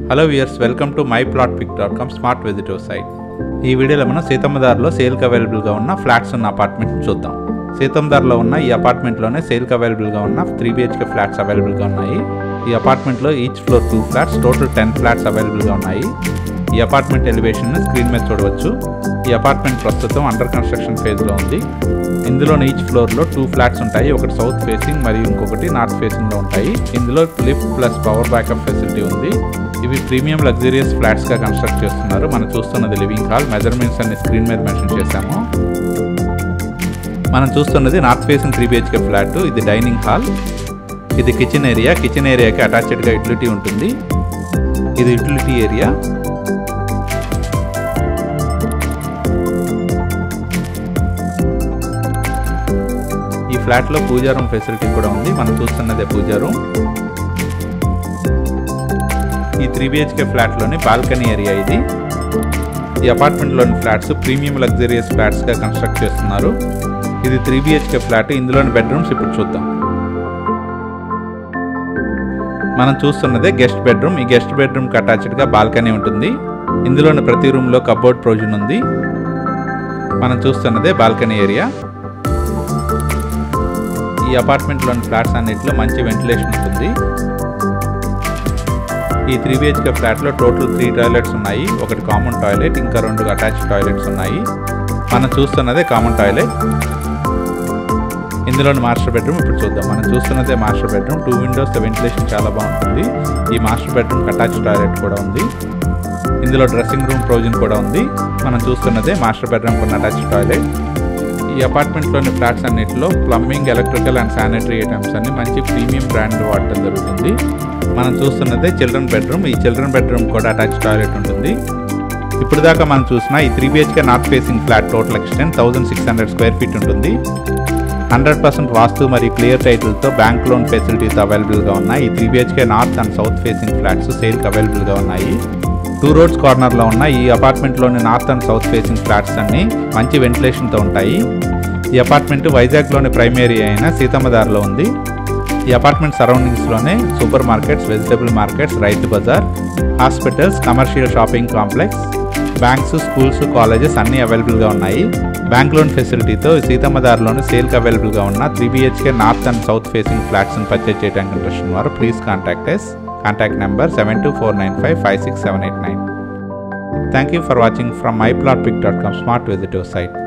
hello viewers welcome to my plot pick dot com smart విజిటివ్ site ఈ వీడియోలో మనం సీతమ్మదారిలో సేల్కి అవైలబుల్గా ఉన్న ఫ్లాట్స్ ఉన్న అపార్ట్మెంట్ చూద్దాం సీతమ్మదారిలో ఉన్న ఈ అపార్ట్మెంట్లోనే సేల్కి అవైలబుల్గా ఉన్న త్రీ బిహెచ్కే ఫ్లాట్స్ అవైలబుల్గా ఉన్నాయి ఈ అపార్ట్మెంట్లో each floor two flats total ten flats అవైలబుల్గా ఉన్నాయి ఈ అపార్ట్మెంట్ ఎలివేషన్ స్క్రీన్ మీద చూడవచ్చు ఈ అపార్ట్మెంట్ ప్రస్తుతం అండర్ కన్స్ట్రక్షన్ ఫేజ్లో ఉంది ఇందులో ఈచ్ ఫ్లోర్లో టూ ఫ్లాట్స్ ఉంటాయి ఒకటి సౌత్ ఫేసింగ్ మరియు ఇంకొకటి నార్త్ ఫేసింగ్లో ఉంటాయి ఇందులో lift plus power backup facility ఉంది ఇవి ప్రీమియం లగ్జరియస్ ఫ్లాట్స్గా కన్స్ట్రక్ట్ చేస్తున్నారు మనం చూస్తున్నది లివింగ్ హాల్ మెజర్మెంట్స్ అన్ని స్క్రీన్ మీద మెన్షన్ చేశాము మనం చూస్తున్నది north facing three BHK flat ఇది డైనింగ్ హాల్ ఇది కిచెన్ ఏరియా కిచెన్ ఏరియాకి అటాచ్డ్గా యూటిలిటీ ఉంటుంది ఇది యూటిలిటీ ఏరియా ఈ ఫ్లాట్లో పూజా రూమ్ ఫెసిలిటీ కూడా ఉంది మనం చూస్తున్నదే పూజా రూమ్ ఈ త్రీ బిహెచ్కే ఫ్లాట్లోని బాల్కనీ ఏరియా ఇది ఈ అపార్ట్మెంట్లోని ఫ్లాట్స్ ప్రీమియం లగ్జరియస్ ఫ్లాట్స్గా కన్స్ట్రక్ట్ చేస్తున్నారు ఇది త్రీ బిహెచ్కే ఫ్లాట్ ఇందులోని బెడ్రూమ్స్ ఇప్పుడు చూద్దాం మనం చూస్తున్నదే గెస్ట్ బెడ్రూమ్ ఈ గెస్ట్ బెడ్రూమ్కి అటాచ్డ్గా బాల్కనీ ఉంటుంది ఇందులోని ప్రతి రూమ్లో కబోర్డ్ ప్రొవిజన్ ఉంది మనం చూస్తున్నదే బాల్కనీ ఏరియా ఈ అపార్ట్మెంట్లోని ఫ్లాట్స్ అన్నిటిలో మంచి వెంటిలేషన్ ఉంటుంది ఈ త్రీ బిహెచ్కే ఫ్లాట్లో టోటల్ త్రీ టాయిలెట్స్ ఉన్నాయి ఒకటి కామన్ టాయిలెట్ ఇంకా రెండు అటాచ్ టాయిలెట్స్ ఉన్నాయి మనం చూస్తున్నదే కామన్ టాయిలెట్ ఇందులోని మాస్టర్ బెడ్రూమ్ ఇప్పుడు చూద్దాం మనం చూస్తున్నదే master bedroom two windows ventilation చాలా బాగుంటుంది ఈ మాస్టర్ బెడ్రూమ్ అటాచ్ టాయిలెట్ కూడా ఉంది ఇందులో డ్రెస్సింగ్ రూమ్ ప్రొవిజన్ కూడా ఉంది మనం చూస్తున్నదే మాస్టర్ బెడ్రూమ్ కొన్ని అటాచ్ టాయిలెట్ ఈ అపార్ట్మెంట్లోని ఫ్లాట్స్ అన్నిటిలో plumbing electrical and sanitary items అన్ని మంచి ప్రీమియం బ్రాండ్ వాడటం జరుగుతుంది మనం చూస్తున్నదే చిల్డ్రన్ బెడ్రూమ్ ఈ చిల్డ్రన్ బెడ్రూమ్ కూడా అటాచ్ టాయిలెట్ ఉంటుంది ఇప్పుడు దాకా మనం చూసిన ఈ three BHK north facing flat total extent thousand six hundred square feet ఉంటుంది హండ్రెడ్ పర్సెంట్ వాస్తు మరియు క్లియర్ టైటిల్తో బ్యాంక్ లోన్ ఫెసిలిటీస్ అవైలబుల్గా ఉన్నాయి ఈ three BHK north and south facing flats సేల్కి అవైలబుల్గా ఉన్నాయి టూ రోడ్స్ కార్నర్లో ఉన్న ఈ అపార్ట్మెంట్లోని north and south facing flats అన్ని మంచి వెంటిలేషన్తో ఉంటాయి ఈ అపార్ట్మెంట్ వైజాగ్లోని ప్రైమరీ అయిన సీతమ్మదారిలో ఉంది ఈ అపార్ట్మెంట్ సరౌండింగ్స్లోనే super markets vegetable markets Rythu Bazar hospitals commercial shopping complex banks schools colleges అన్నీ అవైలబుల్గా ఉన్నాయి బ్యాంక్ లోన్ ఫెసిలిటీతో సీతమ్మదారిలోని సేల్కి అవైలబుల్గా ఉన్న three BHK north and south facing ఫ్లాట్స్ని పర్చేజ్ చేయడానికి ఇంట్రెస్ట్ ఉన్నవారు please contact us contact number seven two four nine five five six seven eight nine thank you for watching from my plot pick dot com smart విజిటివ్ site